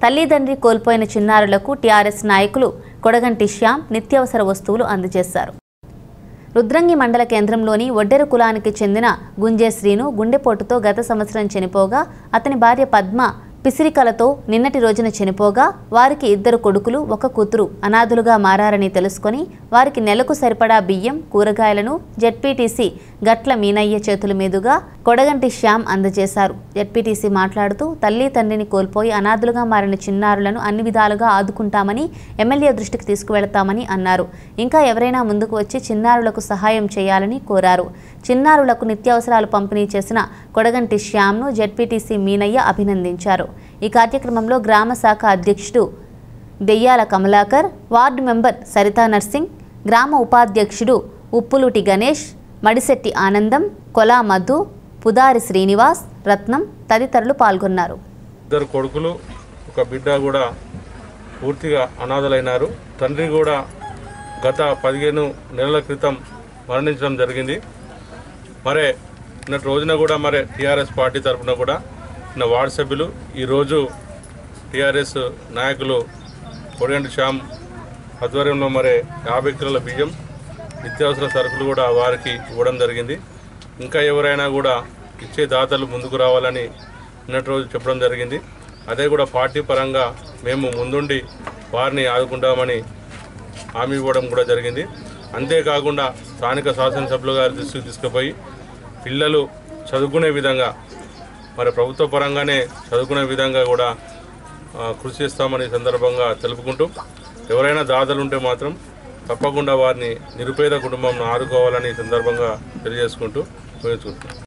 తల్లిదండ్రి కోల్పోయిన చిన్నారులకు టీఆర్ఎస్ నాయకులు కొడగంటి శ్యామ్ నిత్యావసర వస్తువులు అందజేశారు రుద్రంగి మండల కేంద్రంలోని ఒడ్డెరు కులానికి చెందిన గుంజే శ్రీను గుండెపోటుతో గత సంవత్సరం చనిపోగా అతని భార్య పద్మ పిసిరికలతో నిన్నటి రోజున చనిపోగా వారికి ఇద్దరు కొడుకులు ఒక కూతురు అనాథులుగా మారారని తెలుసుకొని వారికి నెలకు సరిపడా బియ్యం కూరగాయలను జెడ్పీటీసీ గట్ల మీనయ్య చేతుల మీదుగా కొడగంటి శ్యామ్ అందజేశారు జెడ్పీటీసీ మాట్లాడుతూ తల్లి తండ్రిని కోల్పోయి అనాథులుగా మారిన చిన్నారులను అన్ని విధాలుగా ఆదుకుంటామని ఎమ్మెల్యే దృష్టికి తీసుకువెళతామని అన్నారు ఇంకా ఎవరైనా ముందుకు వచ్చి చిన్నారులకు సహాయం చేయాలని కోరారు చిన్నారులకు నిత్యావసరాలు పంపిణీ చేసిన కొడగంటి శ్యామ్ను జెడ్పీటీసీ మీనయ్య అభినందించారు ఈ కార్యక్రమంలో గ్రామ శాఖ అధ్యక్షుడు దెయ్యాల కమలాకర్ వార్డు మెంబర్ సరితా నర్సింగ్ గ్రామ ఉపాధ్యక్షుడు ఉప్పులూటి గణేష్ మడిశెట్టి ఆనందం కొలా మధు పుదారి శ్రీనివాస్ రత్నం తదితరులు పాల్గొన్నారు ఇద్దరు కొడుకులు ఒక బిడ్డ కూడా పూర్తిగా అనాథలైనారు తండ్రి కూడా గత పదిహేను నెలల క్రితం మరణించడం జరిగింది మరే నిన్నటి రోజున కూడా మరి టీఆర్ఎస్ పార్టీ తరఫున కూడా నిన్న వార్డు సభ్యులు ఈరోజు టీఆర్ఎస్ నాయకులు కొడిగంటి శ్యామ్ ఆధ్వర్యంలో మరి యాభై కిలోల బియ్యం నిత్యావసర సరుకులు కూడా వారికి ఇవ్వడం జరిగింది ఇంకా ఎవరైనా కూడా ఇచ్చే దాతలు ముందుకు రావాలని నిన్నటి రోజు చెప్పడం జరిగింది అదే కూడా పార్టీ పరంగా మేము ముందుండి వారిని ఆదుకుంటామని హామీ ఇవ్వడం కూడా జరిగింది అంతేకాకుండా స్థానిక శాసనసభ్యులు గారి దృష్టికి తీసుకుపోయి పిల్లలు చదువుకునే విధంగా మరి ప్రభుత్వ పరంగానే చదువుకునే విధంగా కూడా ఆ, కృషి చేస్తామని ఈ సందర్భంగా తెలుపుకుంటూ ఎవరైనా దాతలు ఉంటే మాత్రం తప్పకుండా వారిని నిరుపేద కుటుంబంను ఆదుకోవాలని ఈ సందర్భంగా తెలియజేసుకుంటూ ఉపయోగించుకుంటున్నాం